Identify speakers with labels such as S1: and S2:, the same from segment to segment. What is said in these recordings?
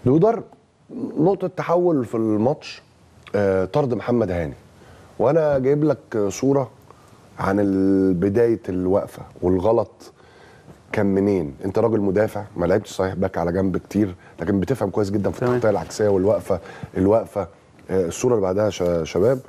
S1: لودر نقطة تحول في الماتش آه، طرد محمد هاني وانا جايب لك صورة عن ال- بداية الوقفة والغلط كان منين انت راجل مدافع ما لعبتش صحيح باك على جنب كتير لكن بتفهم كويس جدا في
S2: تمام.
S1: التغطية العكسية والوقفة الوقفة آه، الصورة اللي بعدها شا- شباب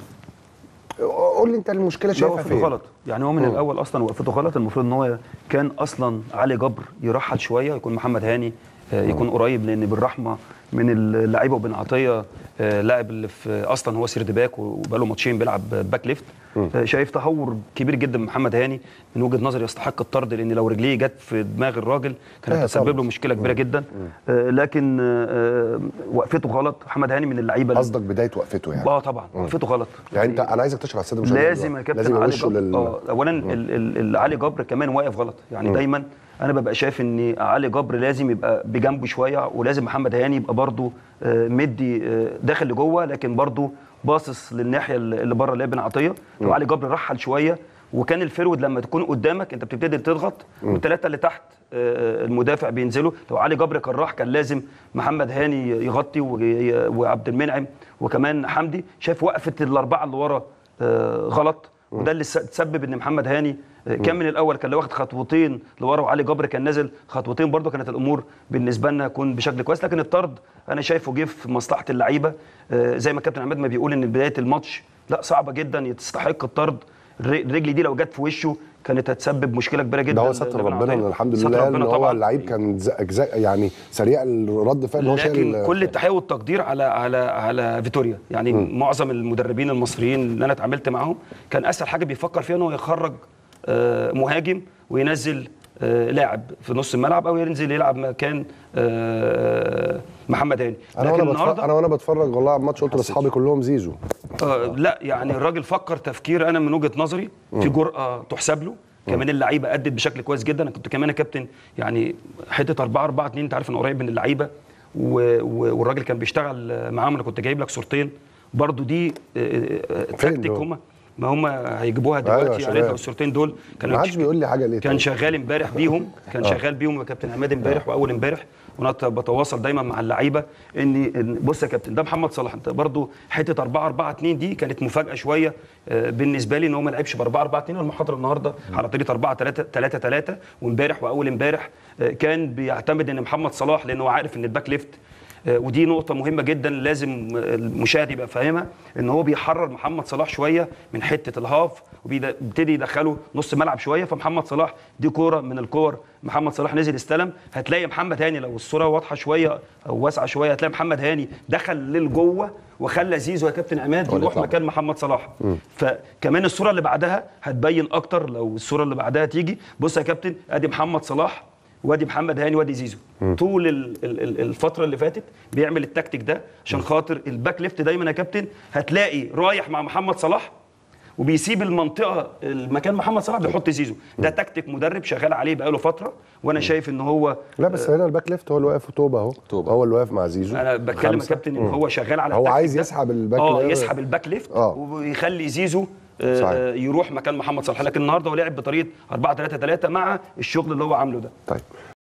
S1: قول لي انت المشكلة
S2: لا
S1: شايفها
S2: وقفته
S1: فين
S2: غلط يعني هو من الاول اصلا وقفته غلط المفروض ان هو كان اصلا علي جبر يرحل شويه يكون محمد هاني آه، يكون قريب لان بالرحمه من اللعيبه وبن عطيه آه، لاعب اللي في اصلا هو سيرد باك وبقاله ماتشين بيلعب باك ليفت آه، شايف تهور كبير جدا من محمد هاني من وجهه نظري يستحق الطرد لان لو رجليه جت في دماغ الراجل كانت
S1: آه،
S2: هتسبب
S1: طبعاً.
S2: له مشكله كبيره جدا آه، لكن آه، آه، وقفته غلط محمد هاني من اللعيبه اللي-
S1: قصدك بداية وقفته يعني
S2: اه طبعا وقفته غلط
S1: يعني انت انا عايزك تشرح على الساده المشاهدين
S2: لازم يا
S1: دلوقتي.
S2: كابتن
S1: لازم
S2: علي
S1: يوشه
S2: جبر
S1: لل
S2: اه اولا ال- ال- ال- علي جبر كمان واقف غلط يعني دايما انا ببقى شايف ان علي جبر لازم يبقى بجنبه شويه ولازم محمد هاني يبقى برده مدي آه، داخل لجوه لكن برده باصص للناحيه اللي اللي بره اللي هي بن عطيه لو علي جبر رحل شويه وكان الفيرود لما تكون قدامك انت بتبتدي تضغط والثلاثه اللي تحت آه، المدافع بينزلوا لو علي جبر كان راح كان لازم محمد هاني يغطي وي- وعبد المنعم وكمان حمدي شايف وقفه الاربعه اللي ورا آه، غلط وده اللي س- تسبب ان محمد هاني آه، كان من الاول كان لو واخد خطوتين لورا وعلي جبر كان نازل خطوتين برده كانت الامور بالنسبه لنا تكون بشكل كويس لكن الطرد انا شايفه جه في مصلحه اللعيبه آه، زي ما كابتن عماد ما بيقول ان بدايه الماتش لا صعبه جدا تستحق الطرد الر- الرجل دي لو جت في وشه كانت هتسبب مشكله كبيره جدا
S1: ده هو
S2: ل-
S1: ستر
S2: لبن
S1: ربنا
S2: عطية.
S1: ان الحمد
S2: ستر
S1: لله ان
S2: ربنا
S1: هو
S2: طبعاً.
S1: اللعيب كان ز- أجزاء يعني سريع الرد فعل ان هو
S2: لكن
S1: شايل
S2: كل التحيه والتقدير على على على فيتوريا يعني م. معظم المدربين المصريين اللي انا اتعاملت معاهم كان اسهل حاجه بيفكر فيها انه يخرج آه، مهاجم وينزل آه، لاعب في نص الملعب او ينزل يلعب مكان آه، محمد هاني
S1: انا وانا بتفرج انا وانا بتفرج والله على الماتش قلت لاصحابي كلهم زيزو
S2: آه لا يعني الراجل فكر تفكير انا من وجهه نظري في جرأه تحسب له كمان اللعيبه ادت بشكل كويس جدا انا كنت كمان يا كابتن يعني حته 4 4 2 انت عارف انا قريب من اللعيبه و- و- والراجل كان بيشتغل معاهم انا كنت جايب لك صورتين برضو دي آه، آه، تكتيك
S1: دول؟
S2: هم ما هم هيجيبوها
S1: أيوة يا
S2: دلوقتي
S1: شباب.
S2: يعني الصورتين دول
S1: ما حدش بيقول لي حاجه ليه
S2: كان
S1: طيب؟
S2: شغال امبارح بيهم كان شغال بيهم يا كابتن عماد امبارح واول امبارح وانا بتواصل دايما مع اللعيبه ان إن- بص يا كابتن ده محمد صلاح انت برضو حته 4 4 2 دي كانت مفاجاه شويه آه، بالنسبه لي ان هو ما لعبش ب 4 4 2 المحاضره النهارده على طريقه 4 3 3 3 وامبارح واول امبارح آه، كان بيعتمد ان محمد صلاح لان هو عارف ان الباك ليفت آه، ودي نقطة مهمة جدا لازم آه، المشاهد يبقى فاهمها ان هو بيحرر محمد صلاح شوية من حتة الهاف وبيبتدي يدخله نص ملعب شوية فمحمد صلاح دي كورة من الكور محمد صلاح نزل استلم هتلاقي محمد هاني لو الصورة واضحة شوية او واسعة شوية هتلاقي محمد هاني دخل للجوه وخلى زيزو يا كابتن عماد
S1: اللي
S2: يروح
S1: يطلع.
S2: مكان محمد صلاح فكمان الصورة اللي بعدها هتبين اكتر لو الصورة اللي بعدها تيجي بص يا كابتن ادي محمد صلاح وادي محمد هاني وادي زيزو طول ال- ال- ال- الفتره اللي فاتت بيعمل التكتيك ده عشان خاطر الباك ليفت دايما يا كابتن هتلاقي رايح مع محمد صلاح وبيسيب المنطقه المكان محمد صلاح بيحط زيزو ده تكتيك مدرب شغال عليه بقاله فتره وانا شايف ان هو
S1: لا بس هنا الباك ليفت هو اللي واقف في توبه اهو
S3: توبة.
S1: هو اللي واقف مع زيزو
S2: انا بتكلم يا
S1: خمسة.
S2: كابتن ان هو شغال على
S1: هو
S2: التكتيك
S1: عايز
S2: ده.
S1: يسحب الباك
S2: اه
S1: ليفت.
S2: يسحب الباك ليفت
S1: آه.
S2: ويخلي زيزو آه،
S1: صحيح.
S2: آه، يروح مكان محمد صلاح لكن النهارده هو لعب بطريقه 4 3 3 مع الشغل اللي هو عامله ده
S1: طيب